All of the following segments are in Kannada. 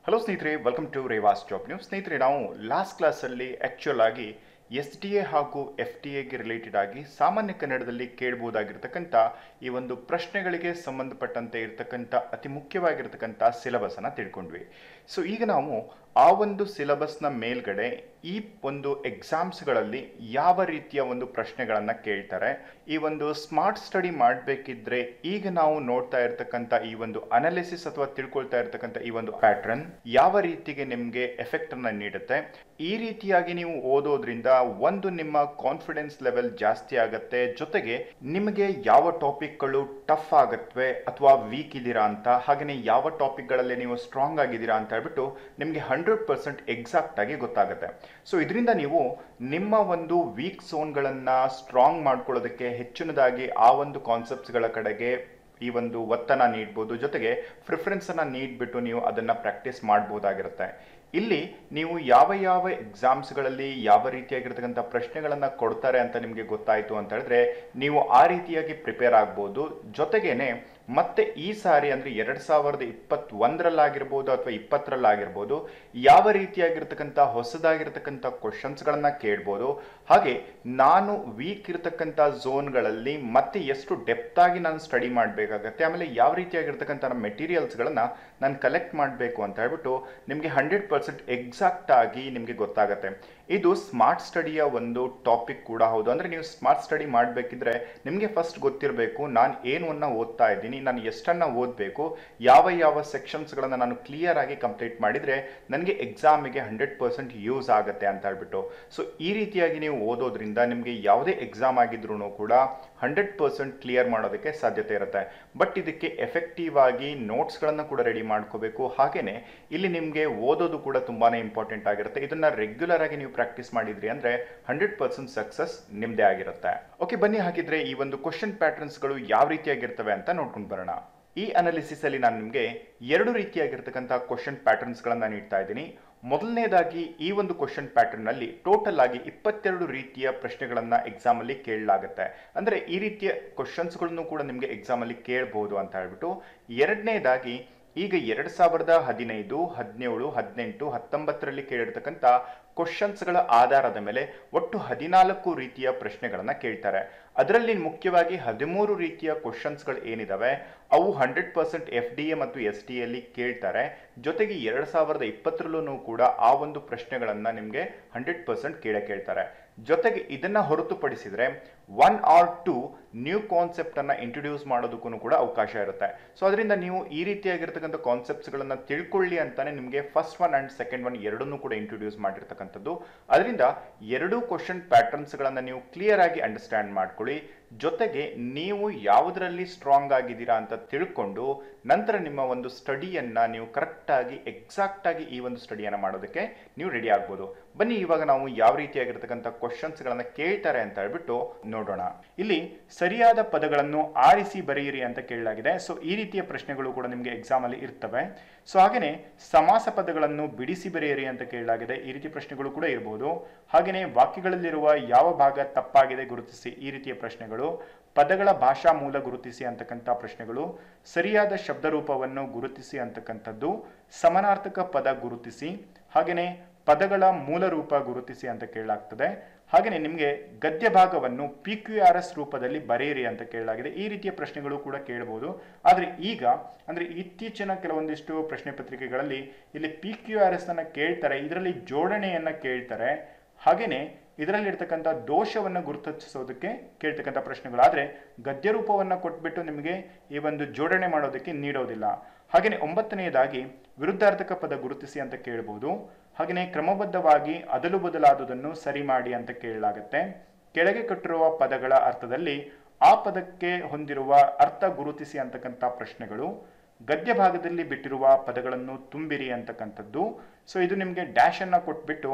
ಹಲೋ ಸ್ನೇಹಿತರೆ welcome to Reva's job news ಸ್ನೇಹಿತರೆ ನಾವು ಲಾಸ್ಟ್ ಕ್ಲಾಸಲ್ಲಿ ಆ್ಯಕ್ಚುಲ್ ಆಗಿ ಎಸ್ ಡಿ ಎ ಹಾಗೂ ಎಫ್ ಡಿ ಎಗೆ ರಿಲೇಟೆಡ್ ಆಗಿ ಸಾಮಾನ್ಯ ಕನ್ನಡದಲ್ಲಿ ಕೇಳಬಹುದಾಗಿರ್ತಕ್ಕಂಥ ಈ ಒಂದು ಪ್ರಶ್ನೆಗಳಿಗೆ ಸಂಬಂಧಪಟ್ಟಂತೆ ಇರತಕ್ಕಂಥ ಅತಿ ಮುಖ್ಯವಾಗಿರ್ತಕ್ಕಂಥ ಸಿಲೆಬಸನ್ನು ತಿಳ್ಕೊಂಡ್ವಿ ಸೊ ಈಗ ನಾವು ಆ ಒಂದು ಸಿಲೆಬಸ್ನ ಮೇಲ್ಗಡೆ ಈ ಒಂದು ಎಕ್ಸಾಮ್ಸ್ಗಳಲ್ಲಿ ಯಾವ ರೀತಿಯ ಒಂದು ಪ್ರಶ್ನೆಗಳನ್ನು ಕೇಳ್ತಾರೆ ಈ ಒಂದು ಸ್ಮಾರ್ಟ್ ಸ್ಟಡಿ ಮಾಡಬೇಕಿದ್ರೆ ಈಗ ನಾವು ನೋಡ್ತಾ ಇರ್ತಕ್ಕಂಥ ಈ ಒಂದು ಅನಾಲಿಸಿಸ್ ಅಥವಾ ತಿಳ್ಕೊಳ್ತಾ ಇರ್ತಕ್ಕಂಥ ಈ ಒಂದು ಪ್ಯಾಟ್ರನ್ ಯಾವ ರೀತಿಗೆ ನಿಮಗೆ ಎಫೆಕ್ಟ್ ಅನ್ನ ನೀಡುತ್ತೆ ಈ ರೀತಿಯಾಗಿ ನೀವು ಓದೋದ್ರಿಂದ ಒಂದು ನಿಮ್ಮ ಕಾನ್ಫಿಡೆನ್ಸ್ ಲೆವೆಲ್ ಜಾಸ್ತಿ ಆಗತ್ತೆ ಜೊತೆಗೆ ನಿಮಗೆ ಯಾವ ಟಾಪಿಕ್ಗಳು ಟಫ್ ಆಗತ್ವೆ ಅಥವಾ ವೀಕ್ ಇದ್ದೀರಾ ಅಂತ ಹಾಗೆಯೇ ಯಾವ ಟಾಪಿಕ್ಗಳಲ್ಲಿ ನೀವು ಸ್ಟ್ರಾಂಗ್ ಆಗಿದ್ದೀರಾ ಅಂತ ಹೇಳ್ಬಿಟ್ಟು ನಿಮಗೆ ಹಂಡ್ರೆಡ್ ಪರ್ಸೆಂಟ್ ಎಕ್ಸಾಕ್ಟ್ ಆಗಿ ಗೊತ್ತಾಗುತ್ತೆ ಸೊ ಇದರಿಂದ ನೀವು ನಿಮ್ಮ ಒಂದು ವೀಕ್ ಝೋನ್ಗಳನ್ನು ಸ್ಟ್ರಾಂಗ್ ಮಾಡ್ಕೊಳ್ಳೋದಕ್ಕೆ ಹೆಚ್ಚಿನದಾಗಿ ಆ ಒಂದು ಕಾನ್ಸೆಪ್ಟ್ಸ್ಗಳ ಕಡೆಗೆ ಈ ಒಂದು ಒತ್ತನ್ನು ನೀಡ್ಬೋದು ಜೊತೆಗೆ ಪ್ರಿಫರೆನ್ಸನ್ನು ನೀಡ್ಬಿಟ್ಟು ನೀವು ಅದನ್ನು ಪ್ರಾಕ್ಟೀಸ್ ಮಾಡ್ಬೋದಾಗಿರುತ್ತೆ ಇಲ್ಲಿ ನೀವು ಯಾವ ಯಾವ ಎಕ್ಸಾಮ್ಸ್ಗಳಲ್ಲಿ ಯಾವ ರೀತಿಯಾಗಿರ್ತಕ್ಕಂಥ ಪ್ರಶ್ನೆಗಳನ್ನು ಕೊಡ್ತಾರೆ ಅಂತ ನಿಮಗೆ ಗೊತ್ತಾಯಿತು ಅಂತ ಹೇಳಿದ್ರೆ ನೀವು ಆ ರೀತಿಯಾಗಿ ಪ್ರಿಪೇರ್ ಆಗ್ಬೋದು ಜೊತೆಗೇನೆ ಮತ್ತೆ ಈ ಸಾರಿ ಅಂದರೆ ಎರಡು ಸಾವಿರದ ಇಪ್ಪತ್ತೊಂದರಲ್ಲಾಗಿರ್ಬೋದು ಅಥವಾ ಇಪ್ಪತ್ತರಲ್ಲಾಗಿರ್ಬೋದು ಯಾವ ರೀತಿಯಾಗಿರ್ತಕ್ಕಂಥ ಹೊಸದಾಗಿರ್ತಕ್ಕಂಥ ಕ್ವಶನ್ಸ್ಗಳನ್ನು ಕೇಳ್ಬೋದು ಹಾಗೆ ನಾನು ವೀಕ್ ಇರತಕ್ಕಂಥ ಝೋನ್ಗಳಲ್ಲಿ ಮತ್ತೆ ಎಷ್ಟು ಡೆಪ್ತ್ ಆಗಿ ನಾನು ಸ್ಟಡಿ ಮಾಡಬೇಕಾಗತ್ತೆ ಆಮೇಲೆ ಯಾವ ರೀತಿಯಾಗಿರ್ತಕ್ಕಂಥ ಮೆಟೀರಿಯಲ್ಸ್ಗಳನ್ನು ನಾನು ಕಲೆಕ್ಟ್ ಮಾಡಬೇಕು ಅಂತ ಹೇಳ್ಬಿಟ್ಟು ನಿಮಗೆ ಹಂಡ್ರೆಡ್ ಪರ್ಸೆಂಟ್ ಎಕ್ಸಾಕ್ಟ್ ಆಗಿ ನಿಮಗೆ ಗೊತ್ತಾಗುತ್ತೆ ಇದು ಸ್ಮಾರ್ಟ್ ಸ್ಟಡಿಯ ಒಂದು ಟಾಪಿಕ್ ಕೂಡ ಹೌದು ಅಂದರೆ ನೀವು ಸ್ಮಾರ್ಟ್ ಸ್ಟಡಿ ಮಾಡಬೇಕಿದ್ರೆ ನಿಮಗೆ ಫಸ್ಟ್ ಗೊತ್ತಿರಬೇಕು ನಾನು ಏನನ್ನ ಓದ್ತಾ ಇದ್ದೀನಿ ನಾನು ಎಷ್ಟನ್ನು ಓದಬೇಕು ಯಾವ ಯಾವ ಸೆಕ್ಷನ್ಸ್ಗಳನ್ನು ನಾನು ಕ್ಲಿಯರ್ ಆಗಿ ಕಂಪ್ಲೀಟ್ ಮಾಡಿದರೆ ನನಗೆ ಎಕ್ಸಾಮಿಗೆ ಹಂಡ್ರೆಡ್ ಪರ್ಸೆಂಟ್ ಯೂಸ್ ಆಗುತ್ತೆ ಅಂತ ಹೇಳ್ಬಿಟ್ಟು ಸೊ ಈ ರೀತಿಯಾಗಿ ನೀವು ಓದೋದ್ರಿಂದ ನಿಮಗೆ ಯಾವುದೇ ಎಕ್ಸಾಮ್ ಆಗಿದ್ರೂ ಕೂಡ ಹಂಡ್ರೆಡ್ ಪರ್ಸೆಂಟ್ ಕ್ಲಿಯರ್ ಮಾಡೋದಕ್ಕೆ ಸಾಧ್ಯತೆ ಇರುತ್ತೆ ಬಟ್ ಇದಕ್ಕೆ ಎಫೆಕ್ಟಿವ್ ಆಗಿ ನೋಟ್ಸ್ಗಳನ್ನು ಕೂಡ ರೆಡಿ ಮಾಡ್ಕೋಬೇಕು ಹಾಗೆಯೇ ಇಲ್ಲಿ ನಿಮಗೆ ಓದೋದು ಕೂಡ ತುಂಬಾ ಇಂಪಾರ್ಟೆಂಟ್ ಆಗಿರುತ್ತೆ ಇದನ್ನು ರೆಗ್ಯುಲರ್ ಆಗಿ ನೀವು ಪ್ರಾಕ್ಟೀಸ್ ಮಾಡಿದ್ರಿ ಅಂದರೆ ಹಂಡ್ರೆಡ್ ಪರ್ಸೆಂಟ್ ಸಕ್ಸಸ್ ನಿಮ್ಮದೇ ಆಗಿರುತ್ತೆ ಓಕೆ ಬನ್ನಿ ಹಾಗಿದ್ರೆ ಈ ಒಂದು ಕ್ವಶನ್ ಪ್ಯಾಟರ್ನ್ಸ್ಗಳು ಯಾವ ರೀತಿಯಾಗಿರ್ತವೆ ಅಂತ ನೋಡ್ಕೊಂಡು ಬರೋಣ ಈ ಅನಾಲಿಸಿಸ್ ಅಲ್ಲಿ ನಾನು ನಿಮಗೆ ಎರಡು ರೀತಿಯಾಗಿರ್ತಕ್ಕಂಥ ಕ್ವಶನ್ ಪ್ಯಾಟರ್ನ್ಸ್ಗಳನ್ನು ನೀಡ್ತಾ ಇದ್ದೀನಿ ಮೊದಲನೇದಾಗಿ ಈ ಒಂದು ಕ್ವಶನ್ ಪ್ಯಾಟರ್ನ್ ನಲ್ಲಿ ಟೋಟಲ್ ಆಗಿ ಇಪ್ಪತ್ತೆರಡು ರೀತಿಯ ಪ್ರಶ್ನೆಗಳನ್ನ ಎಕ್ಸಾಮ್ ಅಲ್ಲಿ ಕೇಳಲಾಗುತ್ತೆ ಅಂದ್ರೆ ಈ ರೀತಿಯ ಕ್ವಶನ್ಸ್ಗಳನ್ನು ಕೂಡ ನಿಮಗೆ ಎಕ್ಸಾಮ್ ಅಲ್ಲಿ ಕೇಳಬಹುದು ಅಂತ ಹೇಳ್ಬಿಟ್ಟು ಎರಡನೇದಾಗಿ ಈಗ ಎರಡ್ ಸಾವಿರದ ಹದಿನೈದು ಹದಿನೇಳು ಹದಿನೆಂಟು ಹತ್ತೊಂಬತ್ತರಲ್ಲಿ ಕೇಳಿರ್ತಕ್ಕಂಥ ಕ್ವಶನ್ಸ್ಗಳ ಆಧಾರದ ಮೇಲೆ ಒಟ್ಟು ಹದಿನಾಲ್ಕು ರೀತಿಯ ಪ್ರಶ್ನೆಗಳನ್ನು ಕೇಳ್ತಾರೆ ಅದರಲ್ಲಿ ಮುಖ್ಯವಾಗಿ ಹದಿಮೂರು ರೀತಿಯ ಕ್ವಶನ್ಸ್ಗಳು ಏನಿದಾವೆ ಅವು hundred percent F D A ಮತ್ತು ಎಸ್ ಡಿ ಎಲ್ಲಿ ಕೇಳ್ತಾರೆ ಜೊತೆಗೆ ಎರಡು ಸಾವಿರದ ಇಪ್ಪತ್ತರಲ್ಲೂ ಕೂಡ ಆ ಒಂದು ಪ್ರಶ್ನೆಗಳನ್ನು ನಿಮಗೆ ಹಂಡ್ರೆಡ್ ಪರ್ಸೆಂಟ್ ಕೇಳೇ ಕೇಳ್ತಾರೆ ಜೊತೆಗೆ ಇದನ್ನ ಹೊರತುಪಡಿಸಿದ್ರೆ one or two new concept ಅನ್ನ ಇಂಟ್ರೊಡ್ಯೂಸ್ ಮಾಡೋದಕ್ಕೂ ಕೂಡ ಅವಕಾಶ ಇರುತ್ತೆ ಸೊ ಅದರಿಂದ ನೀವು ಈ ರೀತಿಯಾಗಿರ್ತಕ್ಕಂಥ ಕಾನ್ಸೆಪ್ಟ್ಸ್ಗಳನ್ನ ತಿಳ್ಕೊಳ್ಳಿ ಅಂತಾನೆ ನಿಮಗೆ first one and second one ಎರಡನ್ನೂ ಕೂಡ ಇಂಟ್ರೊಡ್ಯೂಸ್ ಮಾಡಿರ್ತಕ್ಕಂಥದ್ದು ಅದರಿಂದ ಎರಡೂ ಕ್ವಶನ್ ಪ್ಯಾಟರ್ನ್ಸ್ಗಳನ್ನು ನೀವು ಕ್ಲಿಯರ್ ಆಗಿ ಅಂಡರ್ಸ್ಟ್ಯಾಂಡ್ ಮಾಡ್ಕೊಳ್ಳಿ ಜೊತೆಗೆ ನೀವು ಯಾವುದರಲ್ಲಿ ಸ್ಟ್ರಾಂಗ್ ಆಗಿದ್ದೀರಾ ಅಂತ ತಿಳ್ಕೊಂಡು ನಂತರ ನಿಮ್ಮ ಒಂದು ಸ್ಟಡಿಯನ್ನ ನೀವು ಕರೆಕ್ಟಾಗಿ ಎಕ್ಸಾಕ್ಟ್ ಆಗಿ ಈ ಒಂದು ಸ್ಟಡಿಯನ್ನು ಮಾಡೋದಕ್ಕೆ ನೀವು ರೆಡಿ ಆಗ್ಬೋದು ಬನ್ನಿ ಇವಾಗ ನಾವು ಯಾವ ರೀತಿಯಾಗಿರ್ತಕ್ಕಂಥ ಕ್ವಶನ್ಸ್ಗಳನ್ನು ಕೇಳ್ತಾರೆ ಅಂತ ಹೇಳ್ಬಿಟ್ಟು ನೋಡೋಣ ಇಲ್ಲಿ ಸರಿಯಾದ ಪದಗಳನ್ನು ಆರಿಸಿ ಬರೆಯಿರಿ ಅಂತ ಕೇಳಲಾಗಿದೆ ಸೊ ಈ ರೀತಿಯ ಪ್ರಶ್ನೆಗಳು ಕೂಡ ನಿಮಗೆ ಎಕ್ಸಾಮ್ ಅಲ್ಲಿ ಇರ್ತವೆ ಸೊ ಹಾಗೆಯೇ ಸಮಾಸ ಪದಗಳನ್ನು ಬಿಡಿಸಿ ಬರೆಯಿರಿ ಅಂತ ಕೇಳಲಾಗಿದೆ ಈ ರೀತಿಯ ಪ್ರಶ್ನೆಗಳು ಕೂಡ ಇರಬಹುದು ಹಾಗೆಯೇ ವಾಕ್ಯಗಳಲ್ಲಿರುವ ಯಾವ ಭಾಗ ತಪ್ಪಾಗಿದೆ ಗುರುತಿಸಿ ಈ ರೀತಿಯ ಪ್ರಶ್ನೆಗಳು ಪದಗಳ ಭಾಷಾ ಮೂಲ ಗುರುತಿಸಿ ಅಂತಕ್ಕಂಥ ಪ್ರಶ್ನೆಗಳು ಸರಿಯಾದ ಶಬ್ದರೂಪವನ್ನು ಗುರುತಿಸಿ ಅಂತಕ್ಕಂಥದ್ದು ಸಮನಾರ್ಥಕ ಪದ ಗುರುತಿಸಿ ಹಾಗೆಯೇ ಪದಗಳ ಮೂಲ ರೂಪ ಗುರುತಿಸಿ ಅಂತ ಕೇಳಲಾಗ್ತದೆ ಹಾಗೆಯೇ ನಿಮಗೆ ಗದ್ಯ ಭಾಗವನ್ನು ಪಿ ಕ್ಯೂ ಆರ್ ಎಸ್ ರೂಪದಲ್ಲಿ ಬರೆಯಿರಿ ಅಂತ ಕೇಳಲಾಗಿದೆ ಈ ರೀತಿಯ ಪ್ರಶ್ನೆಗಳು ಕೂಡ ಕೇಳಬಹುದು ಆದರೆ ಈಗ ಅಂದರೆ ಇತ್ತೀಚಿನ ಕೆಲವೊಂದಿಷ್ಟು ಪ್ರಶ್ನೆ ಪತ್ರಿಕೆಗಳಲ್ಲಿ ಇಲ್ಲಿ ಪಿ ಕ್ಯೂ ಆರ್ ಎಸ್ ಅನ್ನ ಕೇಳ್ತಾರೆ ಇದರಲ್ಲಿ ಜೋಡಣೆಯನ್ನ ಕೇಳ್ತಾರೆ ಹಾಗೆಯೇ ಇದರಲ್ಲಿರ್ತಕ್ಕಂಥ ದೋಷವನ್ನು ಗುರುತಿಸೋದಕ್ಕೆ ಕೇಳ್ತಕ್ಕಂಥ ಪ್ರಶ್ನೆಗಳು ಆದರೆ ಗದ್ಯ ರೂಪವನ್ನು ಕೊಟ್ಬಿಟ್ಟು ನಿಮಗೆ ಈ ಒಂದು ಜೋಡಣೆ ಮಾಡೋದಕ್ಕೆ ನೀಡೋದಿಲ್ಲ ಹಾಗೆಯೇ ಒಂಬತ್ತನೆಯದಾಗಿ ವಿರುದ್ಧಾರ್ಥಕ ಪದ ಗುರುತಿಸಿ ಅಂತ ಕೇಳಬಹುದು ಹಾಗೆಯೇ ಕ್ರಮಬದ್ಧವಾಗಿ ಅದಲು ಬದಲಾದುದನ್ನು ಸರಿ ಮಾಡಿ ಅಂತ ಕೇಳಲಾಗುತ್ತೆ ಕೆಳಗೆ ಕೊಟ್ಟಿರುವ ಪದಗಳ ಅರ್ಥದಲ್ಲಿ ಆ ಪದಕ್ಕೆ ಹೊಂದಿರುವ ಅರ್ಥ ಗುರುತಿಸಿ ಅಂತಕ್ಕಂಥ ಪ್ರಶ್ನೆಗಳು ಗದ್ಯ ಭಾಗದಲ್ಲಿ ಬಿಟ್ಟಿರುವ ಪದಗಳನ್ನು ತುಂಬಿರಿ ಅಂತಕ್ಕಂಥದ್ದು ಸೊ ಇದು ನಿಮಗೆ ಡ್ಯಾಶ್ ಅನ್ನ ಕೊಟ್ಬಿಟ್ಟು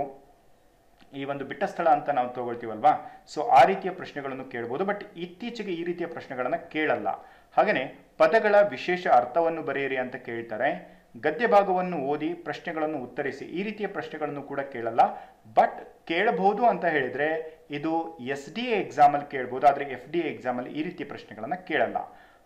ಈ ಒಂದು ಬಿಟ್ಟ ಸ್ಥಳ ಅಂತ ನಾವು ತಗೊಳ್ತೀವಲ್ವಾ ಸೊ ಆ ರೀತಿಯ ಪ್ರಶ್ನೆಗಳನ್ನು ಕೇಳ್ಬೋದು ಬಟ್ ಇತ್ತೀಚೆಗೆ ಈ ರೀತಿಯ ಪ್ರಶ್ನೆಗಳನ್ನು ಕೇಳಲ್ಲ ಹಾಗೆಯೇ ಪದಗಳ ವಿಶೇಷ ಅರ್ಥವನ್ನು ಬರೆಯಿರಿ ಅಂತ ಕೇಳ್ತಾರೆ ಗದ್ಯ ಭಾಗವನ್ನು ಓದಿ ಪ್ರಶ್ನೆಗಳನ್ನು ಉತ್ತರಿಸಿ ಈ ರೀತಿಯ ಪ್ರಶ್ನೆಗಳನ್ನು ಕೂಡ ಕೇಳಲ್ಲ ಬಟ್ ಕೇಳಬಹುದು ಅಂತ ಹೇಳಿದ್ರೆ ಇದು ಎಸ್ ಡಿ ಎ ಎಕ್ಸಾಮಲ್ಲಿ ಕೇಳ್ಬೋದು ಆದರೆ ಎಫ್ ಡಿ ಎ ಎಕ್ಸಾಮಲ್ಲಿ ಈ ರೀತಿಯ ಪ್ರಶ್ನೆಗಳನ್ನು ಕೇಳಲ್ಲ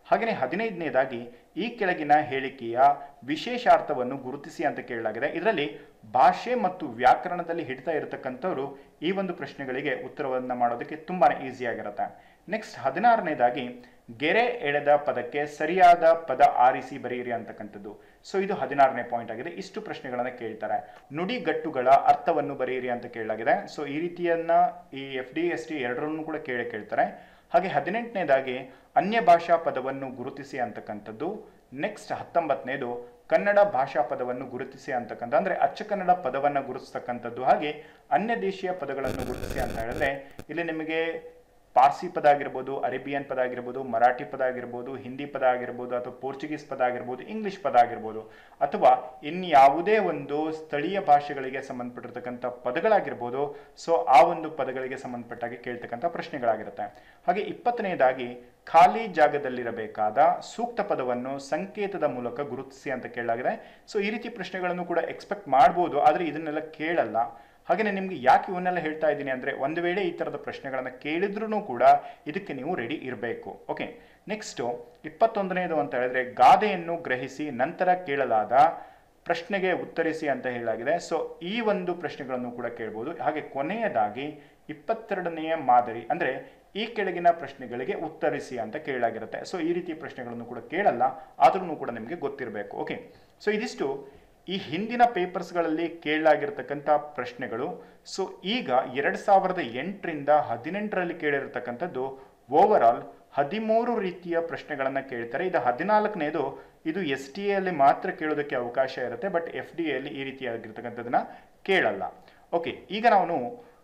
ಹಾಗೆಯೇ ಹದಿನೈದನೇದಾಗಿ ಈ ಕೆಳಗಿನ ಹೇಳಿಕೆಯ ವಿಶೇಷಾರ್ಥವನ್ನು ಗುರುತಿಸಿ ಅಂತ ಕೇಳಲಾಗಿದೆ ಇದರಲ್ಲಿ ಭಾಷೆ ಮತ್ತು ವ್ಯಾಕರಣದಲ್ಲಿ ಹಿಡಿತಾ ಇರತಕ್ಕಂಥವ್ರು ಈ ಒಂದು ಪ್ರಶ್ನೆಗಳಿಗೆ ಉತ್ತರವನ್ನು ಮಾಡೋದಕ್ಕೆ ತುಂಬಾ ಈಸಿಯಾಗಿರುತ್ತೆ ನೆಕ್ಸ್ಟ್ ಹದಿನಾರನೇದಾಗಿ ಗೆರೆ ಎಳೆದ ಪದಕ್ಕೆ ಸರಿಯಾದ ಪದ ಆರಿಸಿ ಬರೆಯಿರಿ ಅಂತಕ್ಕಂಥದ್ದು ಸೊ ಇದು ಹದಿನಾರನೇ ಪಾಯಿಂಟ್ ಆಗಿದೆ ಇಷ್ಟು ಪ್ರಶ್ನೆಗಳನ್ನು ಕೇಳ್ತಾರೆ ನುಡಿಗಟ್ಟುಗಳ ಅರ್ಥವನ್ನು ಬರೆಯಿರಿ ಅಂತ ಕೇಳಲಾಗಿದೆ ಸೊ ಈ ರೀತಿಯನ್ನ ಈ ಎಫ್ ಡಿ ಎಸ್ ಟಿ ಎರಡರನ್ನು ಕೂಡ ಕೇಳೇ ಕೇಳ್ತಾರೆ ಹಾಗೆ ಹದಿನೆಂಟನೇದಾಗಿ ಅನ್ಯ ಭಾಷಾ ಪದವನ್ನು ಗುರುತಿಸಿ ಅಂತಕ್ಕಂಥದ್ದು ನೆಕ್ಸ್ಟ್ ಹತ್ತೊಂಬತ್ತನೇದು ಕನ್ನಡ ಭಾಷಾ ಪದವನ್ನು ಗುರುತಿಸಿ ಅಂತಕ್ಕಂಥ ಅಂದ್ರೆ ಅಚ್ಚ ಕನ್ನಡ ಪದವನ್ನು ಗುರುತಿಸ್ತಕ್ಕಂಥದ್ದು ಹಾಗೆ ಅನ್ಯ ದೇಶೀಯ ಪದಗಳನ್ನು ಗುರುತಿಸಿ ಅಂತ ಹೇಳಿದ್ರೆ ಇಲ್ಲಿ ನಿಮಗೆ ಪಾರ್ಸಿ ಪದ ಆಗಿರ್ಬೋದು ಅರೇಬಿಯನ್ ಪದ ಆಗಿರ್ಬೋದು ಮರಾಠಿ ಪದ ಆಗಿರ್ಬೋದು ಹಿಂದಿ ಪದ ಆಗಿರ್ಬೋದು ಅಥವಾ ಪೋರ್ಚುಗೀಸ್ ಪದ ಆಗಿರ್ಬೋದು ಇಂಗ್ಲಿಷ್ ಪದ ಆಗಿರ್ಬೋದು ಅಥವಾ ಇನ್ಯಾವುದೇ ಒಂದು ಸ್ಥಳೀಯ ಭಾಷೆಗಳಿಗೆ ಸಂಬಂಧಪಟ್ಟಿರ್ತಕ್ಕಂಥ ಪದಗಳಾಗಿರ್ಬೋದು ಸೊ ಆ ಒಂದು ಪದಗಳಿಗೆ ಸಂಬಂಧಪಟ್ಟಾಗೆ ಕೇಳ್ತಕ್ಕಂಥ ಪ್ರಶ್ನೆಗಳಾಗಿರುತ್ತೆ ಹಾಗೆ ಇಪ್ಪತ್ತನೇದಾಗಿ ಖಾಲಿ ಜಾಗದಲ್ಲಿರಬೇಕಾದ ಸೂಕ್ತ ಪದವನ್ನು ಸಂಕೇತದ ಮೂಲಕ ಗುರುತಿಸಿ ಅಂತ ಕೇಳಲಾಗಿದೆ ಸೊ ಈ ರೀತಿ ಪ್ರಶ್ನೆಗಳನ್ನು ಕೂಡ ಎಕ್ಸ್ಪೆಕ್ಟ್ ಮಾಡ್ಬೋದು ಆದರೆ ಇದನ್ನೆಲ್ಲ ಕೇಳಲ್ಲ ಹಾಗೆಯೇ ನಿಮಗೆ ಯಾಕೆ ಇವನ್ನೆಲ್ಲ ಹೇಳ್ತಾ ಇದ್ದೀನಿ ಅಂದರೆ ಒಂದು ವೇಳೆ ಈ ಥರದ ಪ್ರಶ್ನೆಗಳನ್ನು ಕೇಳಿದ್ರೂ ಕೂಡ ಇದಕ್ಕೆ ನೀವು ರೆಡಿ ಇರಬೇಕು ಓಕೆ ನೆಕ್ಸ್ಟು ಇಪ್ಪತ್ತೊಂದನೇದು ಅಂತ ಹೇಳಿದ್ರೆ ಗಾದೆಯನ್ನು ಗ್ರಹಿಸಿ ನಂತರ ಕೇಳಲಾದ ಪ್ರಶ್ನೆಗೆ ಉತ್ತರಿಸಿ ಅಂತ ಹೇಳಲಾಗಿದೆ ಸೊ ಈ ಒಂದು ಪ್ರಶ್ನೆಗಳನ್ನು ಕೂಡ ಕೇಳ್ಬೋದು ಹಾಗೆ ಕೊನೆಯದಾಗಿ ಇಪ್ಪತ್ತೆರಡನೆಯ ಮಾದರಿ ಅಂದರೆ ಈ ಕೆಳಗಿನ ಪ್ರಶ್ನೆಗಳಿಗೆ ಉತ್ತರಿಸಿ ಅಂತ ಕೇಳಲಾಗಿರುತ್ತೆ ಸೊ ಈ ರೀತಿ ಪ್ರಶ್ನೆಗಳನ್ನು ಕೂಡ ಕೇಳಲ್ಲ ಆದ್ರೂ ಕೂಡ ನಿಮಗೆ ಗೊತ್ತಿರಬೇಕು ಓಕೆ ಸೊ ಇದಿಷ್ಟು ಈ ಹಿಂದಿನ ಪೇಪರ್ಸ್ಗಳಲ್ಲಿ ಕೇಳಲಾಗಿರ್ತಕ್ಕಂಥ ಪ್ರಶ್ನೆಗಳು ಸೊ ಈಗ ಎರಡು ಸಾವಿರದ ಎಂಟರಿಂದ ಹದಿನೆಂಟರಲ್ಲಿ ಕೇಳಿರ್ತಕ್ಕಂಥದ್ದು ಓವರ್ ಆಲ್ ಹದಿಮೂರು ರೀತಿಯ ಪ್ರಶ್ನೆಗಳನ್ನು ಕೇಳ್ತಾರೆ ಇದು ಹದಿನಾಲ್ಕನೇದು ಇದು ಎಸ್ ಟಿ ಎಲ್ಲಿ ಮಾತ್ರ ಕೇಳೋದಕ್ಕೆ ಅವಕಾಶ ಇರುತ್ತೆ ಬಟ್ ಎಫ್ ಡಿ ಎಲ್ಲಿ ಈ ರೀತಿಯಾಗಿರ್ತಕ್ಕಂಥದ್ದನ್ನ ಕೇಳಲ್ಲ ಓಕೆ ಈಗ ನಾವು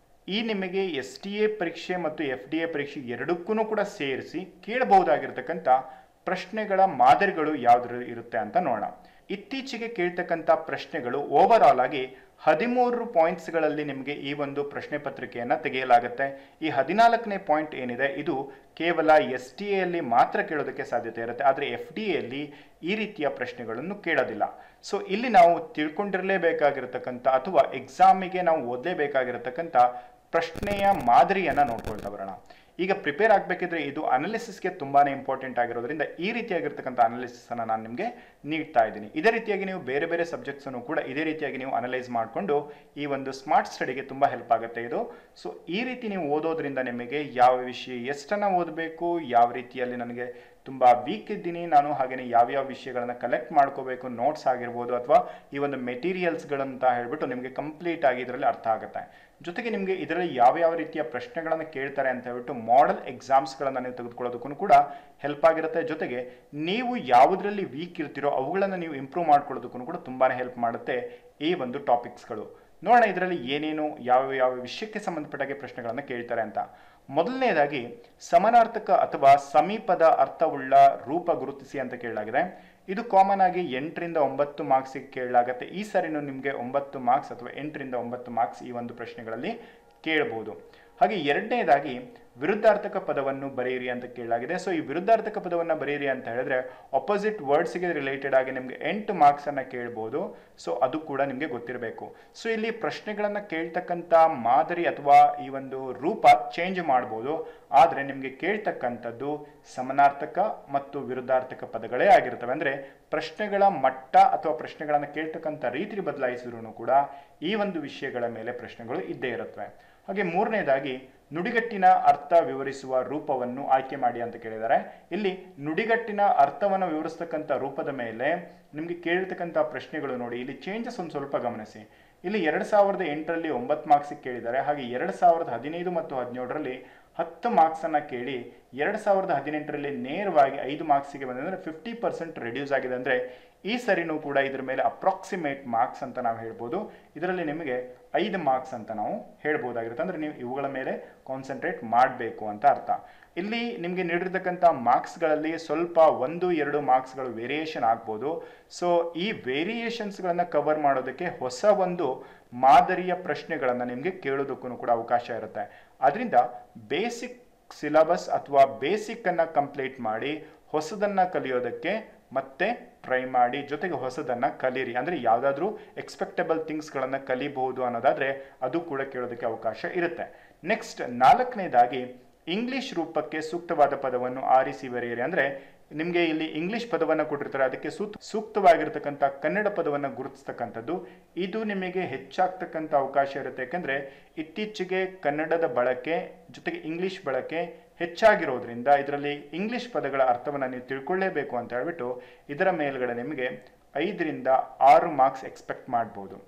ಈ ನಿಮಗೆ ಎಸ್ ಟಿ ಎ ಪರೀಕ್ಷೆ ಮತ್ತು ಎಫ್ ಡಿ ಎ ಪರೀಕ್ಷೆ ಎರಡಕ್ಕೂ ಕೂಡ ಸೇರಿಸಿ ಕೇಳಬಹುದಾಗಿರ್ತಕ್ಕಂಥ ಪ್ರಶ್ನೆಗಳ ಮಾದರಿಗಳು ಯಾವ್ದು ಇರುತ್ತೆ ಅಂತ ನೋಡೋಣ ಇತ್ತೀಚೆಗೆ ಕೇಳ್ತಕ್ಕಂಥ ಪ್ರಶ್ನೆಗಳು ಓವರ್ ಆಲ್ ಆಗಿ ಹದಿಮೂರು ಪಾಯಿಂಟ್ಸ್ಗಳಲ್ಲಿ ನಿಮಗೆ ಈ ಒಂದು ಪ್ರಶ್ನೆ ಪತ್ರಿಕೆಯನ್ನು ತೆಗೆಯಲಾಗುತ್ತೆ ಈ ಹದಿನಾಲ್ಕನೇ ಪಾಯಿಂಟ್ ಏನಿದೆ ಇದು ಕೇವಲ ಎಸ್ ಟಿ ಎಲ್ಲಿ ಮಾತ್ರ ಕೇಳೋದಕ್ಕೆ ಸಾಧ್ಯತೆ ಇರುತ್ತೆ ಆದರೆ ಎಫ್ ಡಿ ಎಲ್ಲಿ ಈ ರೀತಿಯ ಪ್ರಶ್ನೆಗಳನ್ನು ಕೇಳೋದಿಲ್ಲ ಸೊ ಇಲ್ಲಿ ನಾವು ತಿಳ್ಕೊಂಡಿರಲೇಬೇಕಾಗಿರ್ತಕ್ಕಂಥ ಅಥವಾ ಎಕ್ಸಾಮಿಗೆ ನಾವು ಓದಲೇಬೇಕಾಗಿರತಕ್ಕಂಥ ಪ್ರಶ್ನೆಯ ಮಾದರಿಯನ್ನು ನೋಡ್ಕೊಳ್ತಾ ಬರೋಣ ಈಗ ಪ್ರಿಪೇರ್ ಆಗಬೇಕಿದ್ರೆ ಇದು ಅನಾಲಿಸಿಸ್ಗೆ ತುಂಬಾ ಇಂಪಾರ್ಟೆಂಟ್ ಆಗಿರೋದ್ರಿಂದ ಈ ರೀತಿಯಾಗಿರ್ತಕ್ಕಂಥ ಅನಾಲಿಸಿಸನ್ನು ನಾನು ನಿಮಗೆ ನೀಡ್ತಾ ಇದ್ದೀನಿ ಇದೇ ರೀತಿಯಾಗಿ ನೀವು ಬೇರೆ ಬೇರೆ ಸಬ್ಜೆಕ್ಟ್ಸನ್ನು ಕೂಡ ಇದೇ ರೀತಿಯಾಗಿ ನೀವು ಅನಲೈಸ್ ಮಾಡಿಕೊಂಡು ಈ ಒಂದು ಸ್ಮಾರ್ಟ್ ಸ್ಟಡಿಗೆ ತುಂಬ ಹೆಲ್ಪ್ ಆಗುತ್ತೆ ಇದು ಸೊ ಈ ರೀತಿ ನೀವು ಓದೋದ್ರಿಂದ ನಿಮಗೆ ಯಾವ ವಿಷಯ ಎಷ್ಟನ್ನು ಓದಬೇಕು ಯಾವ ರೀತಿಯಲ್ಲಿ ನನಗೆ ತುಂಬ ವೀಕ್ ಇದ್ದೀನಿ ನಾನು ಹಾಗೆಯೇ ಯಾವ್ಯಾವ ವಿಷಯಗಳನ್ನು ಕಲೆಕ್ಟ್ ಮಾಡ್ಕೋಬೇಕು ನೋಟ್ಸ್ ಆಗಿರ್ಬೋದು ಅಥವಾ ಈ ಒಂದು ಮೆಟೀರಿಯಲ್ಸ್ಗಳಂತ ಹೇಳ್ಬಿಟ್ಟು ನಿಮಗೆ ಕಂಪ್ಲೀಟ್ ಆಗಿ ಇದರಲ್ಲಿ ಅರ್ಥ ಆಗುತ್ತೆ ಜೊತೆಗೆ ನಿಮಗೆ ಇದರಲ್ಲಿ ಯಾವ ಯಾವ ರೀತಿಯ ಪ್ರಶ್ನೆಗಳನ್ನು ಕೇಳ್ತಾರೆ ಅಂತ ಹೇಳ್ಬಿಟ್ಟು ಮಾಡೆಲ್ ಎಕ್ಸಾಮ್ಸ್ಗಳನ್ನು ನೀವು ತೆಗೆದುಕೊಳ್ಳೋದಕ್ಕೂ ಕೂಡ ಹೆಲ್ಪ್ ಆಗಿರುತ್ತೆ ಜೊತೆಗೆ ನೀವು ಯಾವುದರಲ್ಲಿ ವೀಕ್ ಇರ್ತೀರೋ ಅವುಗಳನ್ನು ನೀವು ಇಂಪ್ರೂವ್ ಮಾಡ್ಕೊಳ್ಳೋದಕ್ಕೂ ಕೂಡ ತುಂಬಾ ಹೆಲ್ಪ್ ಮಾಡುತ್ತೆ ಈ ಒಂದು ಟಾಪಿಕ್ಸ್ಗಳು ನೋಡೋಣ ಇದರಲ್ಲಿ ಏನೇನು ಯಾವ ಯಾವ ವಿಷಯಕ್ಕೆ ಸಂಬಂಧಪಟ್ಟಾಗೆ ಪ್ರಶ್ನೆಗಳನ್ನು ಕೇಳ್ತಾರೆ ಅಂತ ಮೊದಲನೇದಾಗಿ ಸಮಾನಾರ್ಥಕ ಅಥವಾ ಸಮೀಪದ ಅರ್ಥವುಳ್ಳ ರೂಪ ಗುರುತಿಸಿ ಅಂತ ಕೇಳಲಾಗಿದೆ ಇದು ಕಾಮನ್ ಆಗಿ ಎಂಟರಿಂದ ಒಂಬತ್ತು ಮಾರ್ಕ್ಸಿಗೆ ಕೇಳಲಾಗುತ್ತೆ ಈ ಸರಿನೂ ನಿಮಗೆ ಒಂಬತ್ತು ಮಾರ್ಕ್ಸ್ ಅಥವಾ ಎಂಟರಿಂದ ಒಂಬತ್ತು ಮಾರ್ಕ್ಸ್ ಈ ಒಂದು ಪ್ರಶ್ನೆಗಳಲ್ಲಿ ಕೇಳಬಹುದು ಹಾಗೆ ಎರಡನೇದಾಗಿ ವಿರುದ್ಧಾರ್ಥಕ ಪದವನ್ನು ಬರೆಯಿರಿ ಅಂತ ಕೇಳಲಾಗಿದೆ ಸೊ ಈ ವಿರುದ್ಧಾರ್ಥಕ ಪದವನ್ನು ಬರೆಯಿರಿ ಅಂತ ಹೇಳಿದ್ರೆ ಅಪೋಸಿಟ್ ವರ್ಡ್ಸ್ಗೆ ರಿಲೇಟೆಡ್ ಆಗಿ ನಿಮಗೆ ಎಂಟು ಮಾರ್ಕ್ಸನ್ನು ಕೇಳ್ಬೋದು ಸೊ ಅದು ಕೂಡ ನಿಮಗೆ ಗೊತ್ತಿರಬೇಕು ಸೊ ಇಲ್ಲಿ ಪ್ರಶ್ನೆಗಳನ್ನು ಕೇಳ್ತಕ್ಕಂಥ ಮಾದರಿ ಅಥವಾ ಈ ಒಂದು ರೂಪ ಚೇಂಜ್ ಮಾಡ್ಬೋದು ಆದರೆ ನಿಮಗೆ ಕೇಳ್ತಕ್ಕಂಥದ್ದು ಸಮಾನಾರ್ಥಕ ಮತ್ತು ವಿರುದ್ಧಾರ್ಥಕ ಪದಗಳೇ ಆಗಿರ್ತವೆ ಅಂದರೆ ಪ್ರಶ್ನೆಗಳ ಮಟ್ಟ ಅಥವಾ ಪ್ರಶ್ನೆಗಳನ್ನು ಕೇಳ್ತಕ್ಕಂಥ ರೀತಿ ಬದಲಾಯಿಸಿದ್ರು ಕೂಡ ಈ ಒಂದು ವಿಷಯಗಳ ಮೇಲೆ ಪ್ರಶ್ನೆಗಳು ಇದ್ದೇ ಇರುತ್ತವೆ ಹಾಗೆ ಮೂರನೇದಾಗಿ ನುಡಿಗಟ್ಟಿನ ಅರ್ಥ ವಿವರಿಸುವ ರೂಪವನ್ನು ಆಯ್ಕೆ ಮಾಡಿ ಅಂತ ಕೇಳಿದ್ದಾರೆ ಇಲ್ಲಿ ನುಡಿಗಟ್ಟಿನ ಅರ್ಥವನ್ನು ವಿವರಿಸ್ತಕ್ಕಂಥ ರೂಪದ ಮೇಲೆ ನಿಮಗೆ ಕೇಳಿರ್ತಕ್ಕಂಥ ಪ್ರಶ್ನೆಗಳು ನೋಡಿ ಇಲ್ಲಿ ಚೇಂಜಸ್ ಒಂದು ಸ್ವಲ್ಪ ಗಮನಿಸಿ ಇಲ್ಲಿ ಎರಡು ಸಾವಿರದ ಎಂಟರಲ್ಲಿ ಒಂಬತ್ತು ಮಾರ್ಕ್ಸಿಗೆ ಕೇಳಿದ್ದಾರೆ ಹಾಗೆ ಎರಡು ಸಾವಿರದ ಹದಿನೈದು ಮತ್ತು ಹದಿನೇಳರಲ್ಲಿ ಹತ್ತು ಮಾರ್ಕ್ಸನ್ನು ಕೇಳಿ ಎರಡು ಸಾವಿರದ ಹದಿನೆಂಟರಲ್ಲಿ ನೇರವಾಗಿ ಐದು ಮಾರ್ಕ್ಸಿಗೆ ಬಂದಿದೆ ಅಂದರೆ ಫಿಫ್ಟಿ ಪರ್ಸೆಂಟ್ ರೆಡ್ಯೂಸ್ ಆಗಿದೆ ಅಂದರೆ ಈ ಸರಿನೂ ಕೂಡ ಇದ್ರ ಮೇಲೆ ಅಪ್ರಾಕ್ಸಿಮೇಟ್ ಮಾರ್ಕ್ಸ್ ಅಂತ ನಾವು ಹೇಳ್ಬೋದು ಇದರಲ್ಲಿ ನಿಮಗೆ ಐದು ಮಾರ್ಕ್ಸ್ ಅಂತ ನಾವು ಹೇಳ್ಬೋದಾಗಿರುತ್ತೆ ಅಂದರೆ ನೀವು ಇವುಗಳ ಮೇಲೆ ಕಾನ್ಸಂಟ್ರೇಟ್ ಮಾಡಬೇಕು ಅಂತ ಅರ್ಥ ಇಲ್ಲಿ ನಿಮಗೆ ನೀಡಿರ್ತಕ್ಕಂಥ ಮಾರ್ಕ್ಸ್ಗಳಲ್ಲಿ ಸ್ವಲ್ಪ ಒಂದು ಎರಡು ಮಾರ್ಕ್ಸ್ಗಳು ವೇರಿಯೇಷನ್ ಆಗ್ಬೋದು ಸೊ ಈ ವೇರಿಯೇಷನ್ಸ್ಗಳನ್ನು ಕವರ್ ಮಾಡೋದಕ್ಕೆ ಹೊಸ ಒಂದು ಮಾದರಿಯ ಪ್ರಶ್ನೆಗಳನ್ನು ನಿಮಗೆ ಕೇಳೋದಕ್ಕೂ ಕೂಡ ಅವಕಾಶ ಇರುತ್ತೆ ಅದರಿಂದ ಬೇಸಿಕ್ ಸಿಲಬಸ್ ಅಥವಾ ಬೇಸಿಕ್ಕನ್ನು ಕಂಪ್ಲೀಟ್ ಮಾಡಿ ಹೊಸದನ್ನು ಕಲಿಯೋದಕ್ಕೆ ಮತ್ತೆ ಟ್ರೈ ಮಾಡಿ ಜೊತೆಗೆ ಹೊಸದನ್ನು ಕಲೀರಿ ಅಂದರೆ ಯಾವುದಾದ್ರೂ ಎಕ್ಸ್ಪೆಕ್ಟಬಲ್ ಥಿಂಗ್ಸ್ಗಳನ್ನು ಕಲಿಬಹುದು ಅನ್ನೋದಾದರೆ ಅದು ಕೂಡ ಕೇಳೋದಕ್ಕೆ ಅವಕಾಶ ಇರುತ್ತೆ ನೆಕ್ಸ್ಟ್ ನಾಲ್ಕನೇದಾಗಿ ಇಂಗ್ಲಿಷ್ ರೂಪಕ್ಕೆ ಸೂಕ್ತವಾದ ಪದವನ್ನು ಆರಿಸಿ ಬರೆಯಿರಿ ಅಂದರೆ ನಿಮಗೆ ಇಲ್ಲಿ ಇಂಗ್ಲಿಷ್ ಪದವನ್ನು ಕೊಟ್ಟಿರ್ತಾರೆ ಅದಕ್ಕೆ ಸೂತ್ ಸೂಕ್ತವಾಗಿರ್ತಕ್ಕಂಥ ಕನ್ನಡ ಪದವನ್ನು ಗುರುತಿಸ್ತಕ್ಕಂಥದ್ದು ಇದು ನಿಮಗೆ ಹೆಚ್ಚಾಗ್ತಕ್ಕಂಥ ಅವಕಾಶ ಇರುತ್ತೆ ಯಾಕಂದರೆ ಇತ್ತೀಚೆಗೆ ಕನ್ನಡದ ಬಳಕೆ ಜೊತೆಗೆ ಇಂಗ್ಲಿಷ್ ಬಳಕೆ ಹೆಚ್ಚಾಗಿರೋದ್ರಿಂದ ಇದರಲ್ಲಿ ಇಂಗ್ಲಿಷ್ ಪದಗಳ ಅರ್ಥವನ್ನು ನೀವು ತಿಳ್ಕೊಳ್ಳೇಬೇಕು ಅಂತ ಹೇಳ್ಬಿಟ್ಟು ಇದರ ಮೇಲ್ಗಡೆ ನಿಮಗೆ ಐದರಿಂದ ಆರು ಮಾರ್ಕ್ಸ್ ಎಕ್ಸ್ಪೆಕ್ಟ್ ಮಾಡ್ಬೋದು